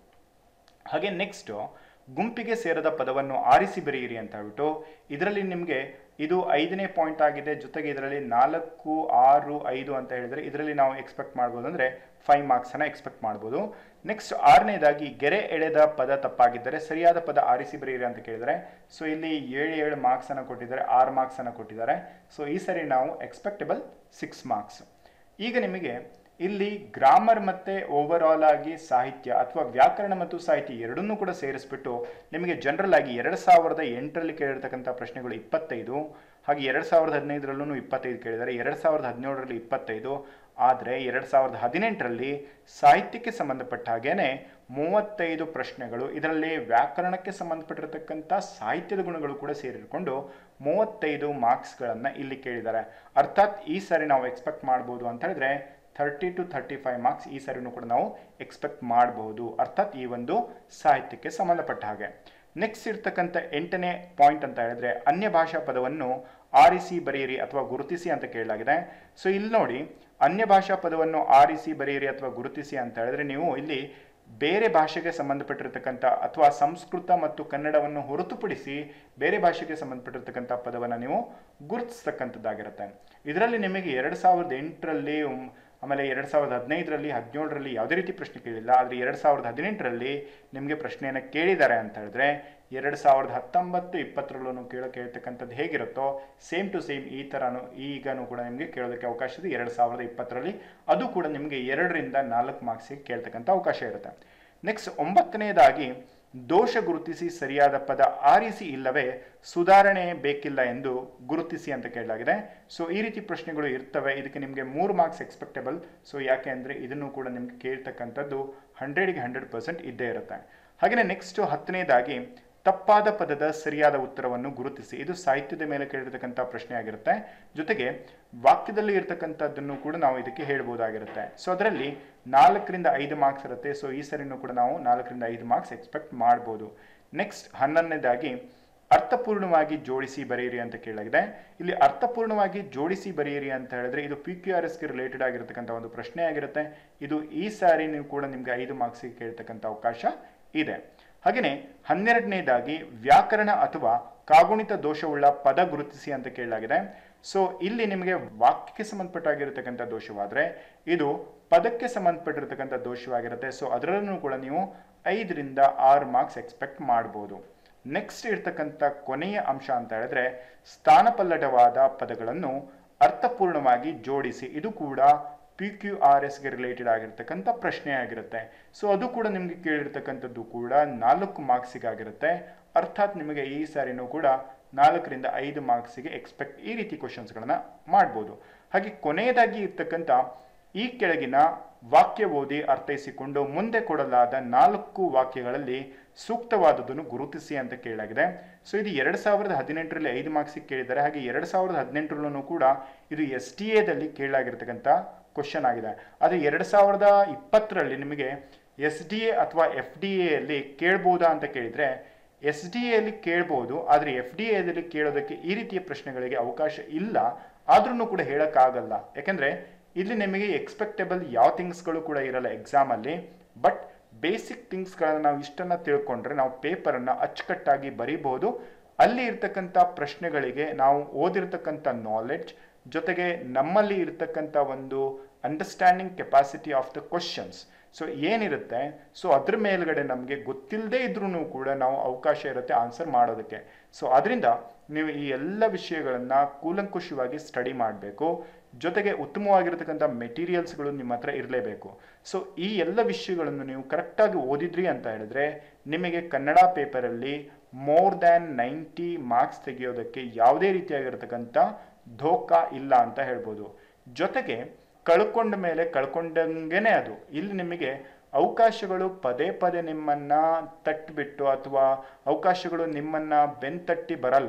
ಹಾಗೆ ನೆಕ್ಸ್ಟು ಗುಂಪಿಗೆ ಸೇರದ ಪದವನ್ನು ಆರಿಸಿ ಬರೆಯಿರಿ ಅಂತ ಹೇಳ್ಬಿಟ್ಟು ಇದರಲ್ಲಿ ನಿಮಗೆ ಇದು ಐದನೇ ಪಾಯಿಂಟ್ ಆಗಿದೆ ಜೊತೆಗೆ ಇದರಲ್ಲಿ ನಾಲ್ಕು ಆರು ಐದು ಅಂತ ಹೇಳಿದರೆ ಇದರಲ್ಲಿ ನಾವು ಎಕ್ಸ್ಪೆಕ್ಟ್ ಮಾಡ್ಬೋದು ಅಂದರೆ ಫೈವ್ ಮಾರ್ಕ್ಸನ್ನು ಎಕ್ಸ್ಪೆಕ್ಟ್ ಮಾಡ್ಬೋದು ನೆಕ್ಸ್ಟ್ ಆರನೇದಾಗಿ ಗೆರೆ ಎಳೆದ ಪದ ತಪ್ಪಾಗಿದ್ದರೆ ಸರಿಯಾದ ಪದ ಆರಿಸಿ ಬರೆಯಿರಿ ಅಂತ ಕೇಳಿದರೆ ಸೊ ಇಲ್ಲಿ ಏಳು ಏಳು ಮಾರ್ಕ್ಸನ್ನು ಕೊಟ್ಟಿದ್ದಾರೆ ಆರು ಮಾರ್ಕ್ಸನ್ನು ಕೊಟ್ಟಿದ್ದಾರೆ ಸೊ ಈ ಸರಿ ನಾವು ಎಕ್ಸ್ಪೆಕ್ಟಬಲ್ ಸಿಕ್ಸ್ ಮಾರ್ಕ್ಸ್ ಈಗ ನಿಮಗೆ ಇಲ್ಲಿ ಗ್ರಾಮರ್ ಮತ್ತೆ ಓವರ್ ಆಲ್ ಆಗಿ ಸಾಹಿತ್ಯ ಅಥವಾ ವ್ಯಾಕರಣ ಮತ್ತು ಸಾಹಿತ್ಯ ಎರಡನ್ನೂ ಕೂಡ ಸೇರಿಸ್ಬಿಟ್ಟು ನಿಮಗೆ ಜನರಲ್ ಆಗಿ ಎರಡು ಸಾವಿರದ ಎಂಟರಲ್ಲಿ ಕೇಳಿರ್ತಕ್ಕಂಥ ಪ್ರಶ್ನೆಗಳು ಇಪ್ಪತ್ತೈದು ಹಾಗೆ ಎರಡು ಸಾವಿರದ ಹದಿನೈದರಲ್ಲೂ ಇಪ್ಪತ್ತೈದು ಕೇಳಿದ್ದಾರೆ ಎರಡು ಸಾವಿರದ ಹದಿನೇಳರಲ್ಲಿ ಇಪ್ಪತ್ತೈದು ಆದರೆ ಎರಡು ಸಾವಿರದ ಹದಿನೆಂಟರಲ್ಲಿ ಸಾಹಿತ್ಯಕ್ಕೆ ಸಂಬಂಧಪಟ್ಟ ಹಾಗೇನೆ ಮೂವತ್ತೈದು ಪ್ರಶ್ನೆಗಳು ಇದರಲ್ಲಿ ವ್ಯಾಕರಣಕ್ಕೆ ಸಂಬಂಧಪಟ್ಟಿರತಕ್ಕಂಥ ಸಾಹಿತ್ಯದ ಗುಣಗಳು ಕೂಡ ಸೇರಿಕೊಂಡು ಮೂವತ್ತೈದು ಮಾರ್ಕ್ಸ್ಗಳನ್ನು ಇಲ್ಲಿ ಕೇಳಿದ್ದಾರೆ ಅರ್ಥಾತ್ ಈ ಸಾರಿ ನಾವು ಎಕ್ಸ್ಪೆಕ್ಟ್ ಮಾಡ್ಬೋದು ಅಂತ ಹೇಳಿದ್ರೆ thirty to thirty five marks ಈ ಸರಿನೂ ಕೂಡ ನಾವು ಎಕ್ಸ್ಪೆಕ್ಟ್ ಮಾಡಬಹುದು ಅರ್ಥಾತ್ ಈ ಒಂದು ಸಾಹಿತ್ಯಕ್ಕೆ ಸಂಬಂಧಪಟ್ಟ ಹಾಗೆ ನೆಕ್ಸ್ಟ್ ಇರ್ತಕ್ಕಂಥ ಎಂಟನೇ ಪಾಯಿಂಟ್ ಅಂತ ಹೇಳಿದ್ರೆ ಅನ್ಯ ಭಾಷಾ ಪದವನ್ನು ಆರಿಸಿ ಬರೆಯಿರಿ ಅಥವಾ ಗುರುತಿಸಿ ಅಂತ ಕೇಳಲಾಗಿದೆ ಸೊ ಇಲ್ಲಿ ನೋಡಿ ಅನ್ಯ ಭಾಷಾ ಪದವನ್ನು ಆರಿಸಿ ಬರೆಯಿರಿ ಅಥವಾ ಗುರುತಿಸಿ ಅಂತ ಹೇಳಿದ್ರೆ ನೀವು ಇಲ್ಲಿ ಬೇರೆ ಭಾಷೆಗೆ ಸಂಬಂಧಪಟ್ಟಿರ್ತಕ್ಕಂಥ ಅಥವಾ ಸಂಸ್ಕೃತ ಮತ್ತು ಕನ್ನಡವನ್ನು ಹೊರತುಪಡಿಸಿ ಬೇರೆ ಭಾಷೆಗೆ ಸಂಬಂಧಪಟ್ಟಿರ್ತಕ್ಕಂಥ ಪದವನ್ನು ನೀವು ಗುರುತಿಸ್ತಕ್ಕಂಥದ್ದಾಗಿರುತ್ತೆ ಇದರಲ್ಲಿ ನಿಮಗೆ ಎರಡು ಸಾವಿರದ ಎಂಟರಲ್ಲಿ ಆಮೇಲೆ ಎರಡು ಸಾವಿರದ ಹದಿನೈದರಲ್ಲಿ ಹದಿನೇಳರಲ್ಲಿ ಯಾವುದೇ ರೀತಿ ಪ್ರಶ್ನೆ ಕೇಳಿಲ್ಲ ಆದರೆ ಎರಡು ಸಾವಿರದ ಹದಿನೆಂಟರಲ್ಲಿ ನಿಮಗೆ ಪ್ರಶ್ನೆಯನ್ನು ಕೇಳಿದ್ದಾರೆ ಅಂತ ಹೇಳಿದ್ರೆ ಎರಡು ಸಾವಿರದ ಹತ್ತೊಂಬತ್ತು ಇಪ್ಪತ್ತರಲ್ಲೂ ಕೇಳೋ ಕೇಳ್ತಕ್ಕಂಥದ್ದು ಹೇಗಿರುತ್ತೋ ಸೇಮ್ ಟು ಸೇಮ್ ಈ ಥರನೂ ಈಗನೂ ಕೂಡ ನಿಮಗೆ ಕೇಳೋದಕ್ಕೆ ಅವಕಾಶ ಇದೆ ಎರಡು ಸಾವಿರದ ಇಪ್ಪತ್ತರಲ್ಲಿ ಅದು ಕೂಡ ನಿಮಗೆ ಎರಡರಿಂದ ನಾಲ್ಕು ಮಾರ್ಕ್ಸಿಗೆ ಕೇಳ್ತಕ್ಕಂಥ ಅವಕಾಶ ಇರುತ್ತೆ ನೆಕ್ಸ್ಟ್ ಒಂಬತ್ತನೆಯದಾಗಿ ದೋಷ ಗುರುತಿಸಿ ಸರಿಯಾದ ಪದ ಆರಿಸಿ ಇಲ್ಲವೇ ಸುಧಾರಣೆ ಬೇಕಿಲ್ಲ ಎಂದು ಗುರುತಿಸಿ ಅಂತ ಕೇಳಲಾಗಿದೆ ಸೊ ಈ ರೀತಿ ಪ್ರಶ್ನೆಗಳು ಇರ್ತವೆ ಇದಕ್ಕೆ ನಿಮಗೆ ಮೂರು ಮಾರ್ಕ್ಸ್ ಎಕ್ಸ್ಪೆಕ್ಟಬಲ್ ಸೊ ಯಾಕೆ ಅಂದರೆ ಇದನ್ನು ಕೂಡ ನಿಮಗೆ ಕೇಳ್ತಕ್ಕಂಥದ್ದು ಹಂಡ್ರೆಡ್ಗೆ ಹಂಡ್ರೆಡ್ ಪರ್ಸೆಂಟ್ ಇದ್ದೇ ಇರುತ್ತೆ ಹಾಗೆಯೇ ನೆಕ್ಸ್ಟ್ ಹತ್ತನೇದಾಗಿ ತಪ್ಪಾದ ಪದದ ಸರಿಯಾದ ಉತ್ತರವನ್ನು ಗುರುತಿಸಿ ಇದು ಸಾಹಿತ್ಯದ ಮೇಲೆ ಕೇಳಿರ್ತಕ್ಕಂಥ ಪ್ರಶ್ನೆ ಆಗಿರುತ್ತೆ ಜೊತೆಗೆ ವಾಕ್ಯದಲ್ಲಿ ಇರ್ತಕ್ಕಂಥದ್ದನ್ನು ಕೂಡ ನಾವು ಇದಕ್ಕೆ ಹೇಳ್ಬೋದಾಗಿರುತ್ತೆ ಸೊ ಅದರಲ್ಲಿ ನಾಲ್ಕರಿಂದ ಐದು ಮಾರ್ಕ್ಸ್ ಇರುತ್ತೆ ಸೊ ಈ ಸರಿನೂ ಕೂಡ ನಾವು ನಾಲ್ಕರಿಂದ ಐದು ಮಾರ್ಕ್ಸ್ ಎಕ್ಸ್ಪೆಕ್ಟ್ ಮಾಡ್ಬೋದು ನೆಕ್ಸ್ಟ್ ಹನ್ನೊಂದನೇದಾಗಿ ಅರ್ಥಪೂರ್ಣವಾಗಿ ಜೋಡಿಸಿ ಬರೆಯಿರಿ ಅಂತ ಕೇಳಲಾಗಿದೆ ಇಲ್ಲಿ ಅರ್ಥಪೂರ್ಣವಾಗಿ ಜೋಡಿಸಿ ಬರೆಯಿರಿ ಅಂತ ಹೇಳಿದ್ರೆ ಇದು ಪಿ ಕ್ಯೂ ಆರ್ ಎಸ್ಗೆ ರಿಲೇಟೆಡ್ ಆಗಿರತಕ್ಕಂಥ ಒಂದು ಪ್ರಶ್ನೆ ಆಗಿರುತ್ತೆ ಇದು ಈ ಸಾರಿ ನೀವು ಕೂಡ ನಿಮಗೆ ಐದು ಮಾರ್ಕ್ಸಿಗೆ ಕೇಳ್ತಕ್ಕಂಥ ಅವಕಾಶ ಇದೆ ಹಾಗೆಯೇ ಹನ್ನೆರಡನೇದಾಗಿ ವ್ಯಾಕರಣ ಅಥವಾ ಕಾಗುಣಿತ ದೋಷವುಳ್ಳ ಪದ ಗುರುತಿಸಿ ಅಂತ ಕೇಳಲಾಗಿದೆ ಸೊ ಇಲ್ಲಿ ನಿಮಗೆ ವಾಕ್ಯಕ್ಕೆ ಸಂಬಂಧಪಟ್ಟಾಗಿರತಕ್ಕಂಥ ದೋಷವಾದರೆ ಇದು ಪದಕ್ಕೆ ಸಂಬಂಧಪಟ್ಟಿರತಕ್ಕಂಥ ದೋಷವಾಗಿರುತ್ತೆ ಸೊ ಅದರಲ್ಲೂ ಕೂಡ ನೀವು ಐದರಿಂದ ಆರು ಮಾರ್ಕ್ಸ್ ಎಕ್ಸ್ಪೆಕ್ಟ್ ಮಾಡ್ಬೋದು ನೆಕ್ಸ್ಟ್ ಇರ್ತಕ್ಕಂಥ ಕೊನೆಯ ಅಂಶ ಅಂತ ಹೇಳಿದ್ರೆ ಸ್ಥಾನಪಲ್ಲಟವಾದ ಪದಗಳನ್ನು ಅರ್ಥಪೂರ್ಣವಾಗಿ ಜೋಡಿಸಿ ಇದು ಕೂಡ ಪಿ ಕ್ಯೂ ಆರ್ ಎಸ್ಗೆ ರಿಲೇಟೆಡ್ ಆಗಿರ್ತಕ್ಕಂಥ ಪ್ರಶ್ನೆ ಆಗಿರುತ್ತೆ ಸೊ ಅದು ಕೂಡ ನಿಮಗೆ ಕೇಳಿರ್ತಕ್ಕಂಥದ್ದು ಕೂಡ ನಾಲ್ಕು ಮಾರ್ಕ್ಸಿಗಾಗಿರುತ್ತೆ ಅರ್ಥಾತ್ ನಿಮಗೆ ಈ ಸಾರಿನೂ ಕೂಡ ನಾಲ್ಕರಿಂದ ಐದು ಮಾರ್ಕ್ಸಿಗೆ ಎಕ್ಸ್ಪೆಕ್ಟ್ ಈ ರೀತಿ ಕ್ವಶನ್ಸ್ಗಳನ್ನ ಮಾಡ್ಬೋದು ಹಾಗೆ ಕೊನೆಯದಾಗಿ ಇರ್ತಕ್ಕಂಥ ಈ ಕೆಳಗಿನ ವಾಕ್ಯ ಓದಿ ಅರ್ಥೈಸಿಕೊಂಡು ಮುಂದೆ ಕೊಡಲಾದ ನಾಲ್ಕು ವಾಕ್ಯಗಳಲ್ಲಿ ಸೂಕ್ತವಾದದನ್ನು ಗುರುತಿಸಿ ಅಂತ ಕೇಳಲಾಗಿದೆ ಸೊ ಇದು ಎರಡು ಸಾವಿರದ ಹದಿನೆಂಟರಲ್ಲಿ ಐದು ಮಾರ್ಕ್ಸಿಗೆ ಕೇಳಿದ್ದಾರೆ ಹಾಗೆ ಎರಡು ಸಾವಿರದ ಹದಿನೆಂಟರಲ್ಲೂ ಕೂಡ ಇದು ಎಸ್ ಟಿ ಎದಲ್ಲಿ ಕೇಳಲಾಗಿರ್ತಕ್ಕಂಥ ಕ್ವಶನ್ ಆಗಿದೆ ಆದರೆ ಎರಡು ಸಾವಿರದ ಇಪ್ಪತ್ತರಲ್ಲಿ ನಿಮಗೆ ಎಸ್ ಡಿ ಎ ಅಥವಾ ಎಫ್ ಡಿ ಎಲ್ಲಿ ಕೇಳ್ಬೋದಾ ಅಂತ ಕೇಳಿದರೆ ಎಸ್ ಡಿ ಎಲ್ಲಿ ಕೇಳ್ಬೋದು ಆದರೆ ಎಫ್ ಡಿ ಎದಲ್ಲಿ ಕೇಳೋದಕ್ಕೆ ಈ ರೀತಿಯ ಪ್ರಶ್ನೆಗಳಿಗೆ ಅವಕಾಶ ಇಲ್ಲ ಆದ್ರೂ ಕೂಡ ಹೇಳೋಕ್ಕಾಗಲ್ಲ ಯಾಕೆಂದರೆ ಇಲ್ಲಿ ನಿಮಗೆ ಎಕ್ಸ್ಪೆಕ್ಟೇಬಲ್ ಯಾವ ಥಿಂಗ್ಸ್ಗಳು ಕೂಡ ಇರಲ್ಲ ಎಕ್ಸಾಮಲ್ಲಿ ಬಟ್ ಬೇಸಿಕ್ ಥಿಂಗ್ಸ್ಗಳನ್ನು ನಾವು ಇಷ್ಟನ್ನು ತಿಳ್ಕೊಂಡ್ರೆ ನಾವು ಪೇಪರನ್ನು ಅಚ್ಚುಕಟ್ಟಾಗಿ ಬರೀಬಹುದು ಅಲ್ಲಿ ಇರ್ತಕ್ಕಂಥ ಪ್ರಶ್ನೆಗಳಿಗೆ ನಾವು ಓದಿರ್ತಕ್ಕಂಥ ನಾಲೆಡ್ಜ್ ಜೊತೆಗೆ ನಮ್ಮಲ್ಲಿ ಇರ್ತಕ್ಕಂಥ ಒಂದು understanding capacity of the questions so ಏನಿರುತ್ತೆ ಸೊ ಅದ್ರ ಮೇಲ್ಗಡೆ ನಮಗೆ ಗೊತ್ತಿಲ್ಲದೆ ಇದ್ರೂ ಕೂಡ ನಾವು ಅವಕಾಶ ಇರುತ್ತೆ ಆನ್ಸರ್ ಮಾಡೋದಕ್ಕೆ ಸೊ ಅದರಿಂದ ನೀವು ಈ ಎಲ್ಲ ವಿಷಯಗಳನ್ನು ಕೂಲಂಕುಷವಾಗಿ ಸ್ಟಡಿ ಮಾಡಬೇಕು ಜೊತೆಗೆ ಉತ್ತಮವಾಗಿರ್ತಕ್ಕಂಥ ಮೆಟೀರಿಯಲ್ಸ್ಗಳು ನಿಮ್ಮ ಹತ್ರ ಇರಲೇಬೇಕು ಸೊ ಈ ಎಲ್ಲ ವಿಷಯಗಳನ್ನು ನೀವು ಕರೆಕ್ಟಾಗಿ ಓದಿದ್ರಿ ಅಂತ ಹೇಳಿದ್ರೆ ನಿಮಗೆ ಕನ್ನಡ ಪೇಪರಲ್ಲಿ ಮೋರ್ ದ್ಯಾನ್ ನೈಂಟಿ ಮಾರ್ಕ್ಸ್ ತೆಗೆಯೋದಕ್ಕೆ ಯಾವುದೇ ರೀತಿಯಾಗಿರ್ತಕ್ಕಂಥ ಧೋಕಾ ಇಲ್ಲ ಅಂತ ಹೇಳ್ಬೋದು ಜೊತೆಗೆ ಕಳ್ಕೊಂಡ ಮೇಲೆ ಕಳ್ಕೊಂಡಂಗೆನೆ ಅದು ಇಲ್ಲಿ ನಿಮಗೆ ಅವಕಾಶಗಳು ಪದೇ ಪದೇ ನಿಮ್ಮನ್ನ ತಟ್ಟಿಬಿಟ್ಟು ಅಥವಾ ಅವಕಾಶಗಳು ನಿಮ್ಮನ್ನ ಬೆನ್ತಟ್ಟಿ ಬರಲ್ಲ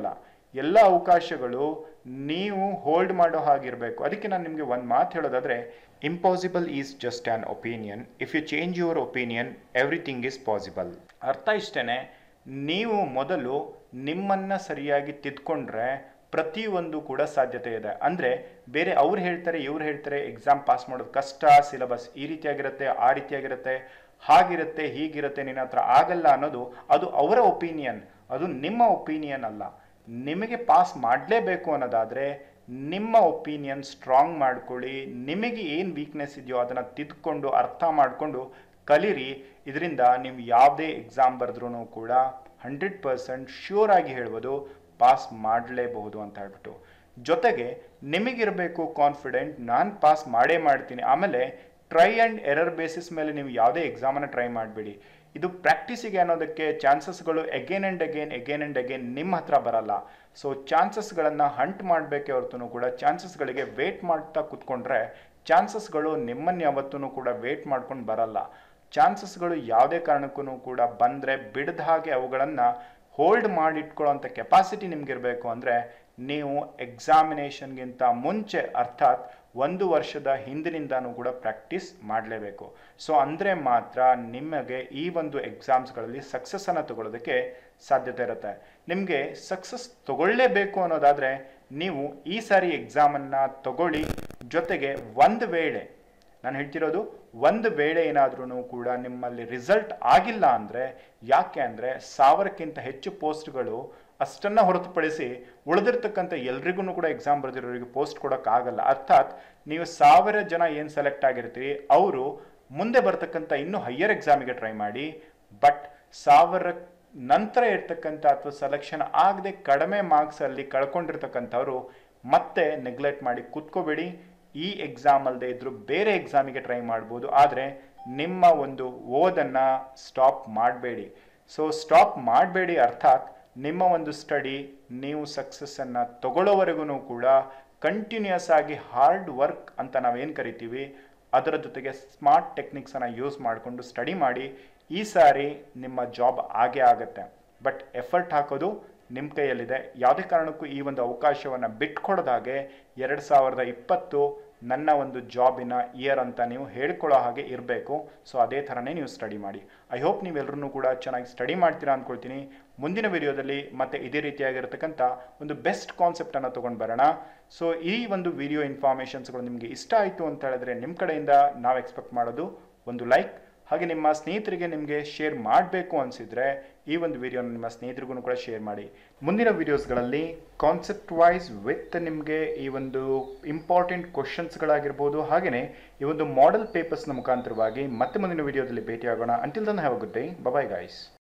ಎಲ್ಲ ಅವಕಾಶಗಳು ನೀವು ಹೋಲ್ಡ್ ಮಾಡೋ ಹಾಗಿರಬೇಕು ಅದಕ್ಕೆ ನಾನು ನಿಮಗೆ ಒಂದು ಮಾತು ಹೇಳೋದಾದರೆ impossible is just an opinion if you change your opinion everything is possible ಅರ್ಥ ಇಷ್ಟೇ ನೀವು ಮೊದಲು ನಿಮ್ಮನ್ನು ಸರಿಯಾಗಿ ತಿದ್ಕೊಂಡ್ರೆ ಪ್ರತಿಯೊಂದು ಕೂಡ ಸಾಧ್ಯತೆ ಇದೆ ಅಂದರೆ ಬೇರೆ ಅವ್ರು ಹೇಳ್ತಾರೆ ಇವ್ರು ಹೇಳ್ತಾರೆ ಎಕ್ಸಾಮ್ ಪಾಸ್ ಮಾಡೋದು ಕಷ್ಟ ಸಿಲೆಬಸ್ ಈ ರೀತಿಯಾಗಿರುತ್ತೆ ಆ ರೀತಿಯಾಗಿರುತ್ತೆ ಹಾಗಿರುತ್ತೆ ಹೀಗಿರುತ್ತೆ ನಿನ್ನ ಹತ್ರ ಆಗಲ್ಲ ಅನ್ನೋದು ಅದು ಅವರ ಒಪಿನಿಯನ್ ಅದು ನಿಮ್ಮ ಒಪಿನಿಯನ್ ಅಲ್ಲ ನಿಮಗೆ ಪಾಸ್ ಮಾಡಲೇಬೇಕು ಅನ್ನೋದಾದರೆ ನಿಮ್ಮ ಒಪಿನಿಯನ್ ಸ್ಟ್ರಾಂಗ್ ಮಾಡ್ಕೊಳ್ಳಿ ನಿಮಗೆ ಏನು ವೀಕ್ನೆಸ್ ಇದೆಯೋ ಅದನ್ನು ತಿದ್ಕೊಂಡು ಅರ್ಥ ಮಾಡಿಕೊಂಡು ಕಲೀರಿ ಇದರಿಂದ ನೀವು ಯಾವುದೇ ಎಕ್ಸಾಮ್ ಬರೆದ್ರೂ ಕೂಡ ಹಂಡ್ರೆಡ್ ಪರ್ಸೆಂಟ್ ಶ್ಯೂರ್ ಆಗಿ ಹೇಳ್ಬೋದು ಪಾಸ್ ಮಾಡಲೇಬಹುದು ಅಂತ ಹೇಳ್ಬಿಟ್ಟು ಜೊತೆಗೆ ನಿಮಗಿರಬೇಕು ಕಾನ್ಫಿಡೆಂಟ್ ನಾನು ಪಾಸ್ ಮಾಡೇ ಮಾಡ್ತೀನಿ ಆಮೇಲೆ ಟ್ರೈ ಆ್ಯಂಡ್ ಎರರ್ ಬೇಸಿಸ್ ಮೇಲೆ ನೀವು ಯಾವುದೇ ಎಕ್ಸಾಮನ್ನು ಟ್ರೈ ಮಾಡಬೇಡಿ ಇದು ಪ್ರಾಕ್ಟೀಸಿಗೆ ಅನ್ನೋದಕ್ಕೆ ಚಾನ್ಸಸ್ಗಳು again and again again and again ನಿಮ್ಮ ಹತ್ರ ಬರಲ್ಲ ಸೊ ಚಾನ್ಸಸ್ಗಳನ್ನು ಹಂಟ್ ಮಾಡಬೇಕೇ ಹೊರತು ಕೂಡ ಚಾನ್ಸಸ್ಗಳಿಗೆ ವೇಟ್ ಮಾಡ್ತಾ ಕೂತ್ಕೊಂಡ್ರೆ ಚಾನ್ಸಸ್ಗಳು ನಿಮ್ಮನ್ನು ಯಾವತ್ತೂ ಕೂಡ ವೇಟ್ ಮಾಡ್ಕೊಂಡು ಬರಲ್ಲ ಚಾನ್ಸಸ್ಗಳು ಯಾವುದೇ ಕಾರಣಕ್ಕೂ ಕೂಡ ಬಂದರೆ ಬಿಡದ ಹಾಗೆ ಅವುಗಳನ್ನು ಹೋಲ್ಡ್ ಮಾಡಿಟ್ಕೊಳ್ಳೋಂಥ ಕೆಪಾಸಿಟಿ ನಿಮಗಿರಬೇಕು ಅಂದರೆ ನೀವು ಎಕ್ಸಾಮಿನೇಷನ್ಗಿಂತ ಮುಂಚೆ ಅರ್ಥಾತ್ ಒಂದು ವರ್ಷದ ಹಿಂದಿನಿಂದನೂ ಕೂಡ ಪ್ರಾಕ್ಟೀಸ್ ಮಾಡಲೇಬೇಕು ಸೊ ಅಂದರೆ ಮಾತ್ರ ನಿಮಗೆ ಈ ಒಂದು ಎಕ್ಸಾಮ್ಸ್ಗಳಲ್ಲಿ ಸಕ್ಸಸ್ಸನ್ನು ತಗೊಳ್ಳೋದಕ್ಕೆ ಸಾಧ್ಯತೆ ಇರುತ್ತೆ ನಿಮಗೆ ಸಕ್ಸಸ್ ತಗೊಳ್ಳೇಬೇಕು ಅನ್ನೋದಾದರೆ ನೀವು ಈ ಸಾರಿ ಎಕ್ಸಾಮನ್ನು ತಗೊಳ್ಳಿ ಜೊತೆಗೆ ಒಂದು ವೇಳೆ ನಾನು ಹೇಳ್ತಿರೋದು ಒಂದು ವೇಳೆ ಏನಾದ್ರೂ ಕೂಡ ನಿಮ್ಮಲ್ಲಿ ರಿಸಲ್ಟ್ ಆಗಿಲ್ಲ ಅಂದರೆ ಯಾಕೆ ಅಂದರೆ ಸಾವಿರಕ್ಕಿಂತ ಹೆಚ್ಚು ಪೋಸ್ಟ್ಗಳು ಅಷ್ಟನ್ನು ಹೊರತುಪಡಿಸಿ ಉಳಿದಿರ್ತಕ್ಕಂಥ ಎಲ್ರಿಗೂ ಕೂಡ ಎಕ್ಸಾಮ್ ಬರೆದಿರೋರಿಗೆ ಪೋಸ್ಟ್ ಕೊಡೋಕ್ಕಾಗಲ್ಲ ಅರ್ಥಾತ್ ನೀವು ಸಾವಿರ ಜನ ಏನು ಸೆಲೆಕ್ಟ್ ಆಗಿರ್ತೀರಿ ಅವರು ಮುಂದೆ ಬರ್ತಕ್ಕಂಥ ಇನ್ನೂ ಹೈಯರ್ ಎಕ್ಸಾಮಿಗೆ ಟ್ರೈ ಮಾಡಿ ಬಟ್ ಸಾವಿರ ನಂತರ ಇರ್ತಕ್ಕಂಥ ಅಥವಾ ಸೆಲೆಕ್ಷನ್ ಆಗದೆ ಕಡಿಮೆ ಮಾರ್ಕ್ಸಲ್ಲಿ ಕಳ್ಕೊಂಡಿರ್ತಕ್ಕಂಥವ್ರು ಮತ್ತೆ ನೆಗ್ಲೆಕ್ಟ್ ಮಾಡಿ ಕೂತ್ಕೋಬೇಡಿ ಈ ಎಕ್ಸಾಮ್ ಅಲ್ಲದೆ ಇದ್ರೂ ಬೇರೆ ಎಕ್ಸಾಮಿಗೆ ಟ್ರೈ ಮಾಡ್ಬೋದು ಆದರೆ ನಿಮ್ಮ ಒಂದು ಓದನ್ನು ಸ್ಟಾಪ್ ಮಾಡಬೇಡಿ ಸೊ ಸ್ಟಾಪ್ ಮಾಡಬೇಡಿ ಅರ್ಥಾತ್ ನಿಮ್ಮ ಒಂದು ಸ್ಟಡಿ ನೀವು ಸಕ್ಸಸ್ಸನ್ನು ತಗೊಳ್ಳೋವರೆಗೂ ಕೂಡ ಕಂಟಿನ್ಯೂಯಸ್ ಆಗಿ ಹಾರ್ಡ್ ವರ್ಕ್ ಅಂತ ನಾವೇನು ಕರಿತೀವಿ ಅದರ ಜೊತೆಗೆ ಸ್ಮಾರ್ಟ್ ಟೆಕ್ನಿಕ್ಸನ್ನು ಯೂಸ್ ಮಾಡಿಕೊಂಡು ಸ್ಟಡಿ ಮಾಡಿ ಈ ಸಾರಿ ನಿಮ್ಮ ಜಾಬ್ ಆಗೇ ಆಗುತ್ತೆ ಬಟ್ ಎಫರ್ಟ್ ಹಾಕೋದು ನಿಮ್ಮ ಕೈಯಲ್ಲಿದೆ ಯಾವುದೇ ಕಾರಣಕ್ಕೂ ಈ ಒಂದು ಅವಕಾಶವನ್ನು ಬಿಟ್ಕೊಡೋದಾಗೆ ಎರಡು ಸಾವಿರದ ಇಪ್ಪತ್ತು ನನ್ನ ಒಂದು ಜಾಬಿನ ಇಯರ್ ಅಂತ ನೀವು ಹೇಳ್ಕೊಳ್ಳೋ ಹಾಗೆ ಇರಬೇಕು ಸೊ ಅದೇ ಥರನೇ ನೀವು ಸ್ಟಡಿ ಮಾಡಿ ಐ ಹೋಪ್ ನೀವೆಲ್ಲರೂ ಕೂಡ ಚೆನ್ನಾಗಿ ಸ್ಟಡಿ ಮಾಡ್ತೀರಾ ಅಂದ್ಕೊಳ್ತೀನಿ ಮುಂದಿನ ವಿಡಿಯೋದಲ್ಲಿ ಮತ್ತೆ ಇದೇ ರೀತಿಯಾಗಿರ್ತಕ್ಕಂಥ ಒಂದು ಬೆಸ್ಟ್ ಕಾನ್ಸೆಪ್ಟನ್ನು ತೊಗೊಂಡು ಬರೋಣ ಸೊ ಈ ಒಂದು ವಿಡಿಯೋ ಇನ್ಫಾರ್ಮೇಷನ್ಸ್ಗಳು ನಿಮಗೆ ಇಷ್ಟ ಆಯಿತು ಅಂತ ಹೇಳಿದ್ರೆ ನಿಮ್ಮ ಕಡೆಯಿಂದ ನಾವು ಎಕ್ಸ್ಪೆಕ್ಟ್ ಮಾಡೋದು ಒಂದು ಲೈಕ್ ಹಾಗೆ ನಿಮ್ಮ ಸ್ನೇಹಿತರಿಗೆ ನಿಮಗೆ ಶೇರ್ ಮಾಡಬೇಕು ಅನಿಸಿದರೆ ಈ ಒಂದು ವಿಡಿಯೋನ ನಿಮ್ಮ ಸ್ನೇಹಿತರಿಗೂ ಕೂಡ ಶೇರ್ ಮಾಡಿ ಮುಂದಿನ ವಿಡಿಯೋಸ್ಗಳಲ್ಲಿ ಕಾನ್ಸೆಪ್ಟ್ ವೈಸ್ ವಿತ್ ನಿಮಗೆ ಈ ಒಂದು ಇಂಪಾರ್ಟೆಂಟ್ ಕ್ವಶನ್ಸ್ಗಳಾಗಿರ್ಬೋದು ಹಾಗೆಯೇ ಈ ಒಂದು ಮಾಡೆಲ್ ಪೇಪರ್ಸ್ನ ಮುಖಾಂತರವಾಗಿ ಮತ್ತೆ ಮುಂದಿನ ವಿಡಿಯೋದಲ್ಲಿ ಭೇಟಿಯಾಗೋಣ until then have a good day bye guys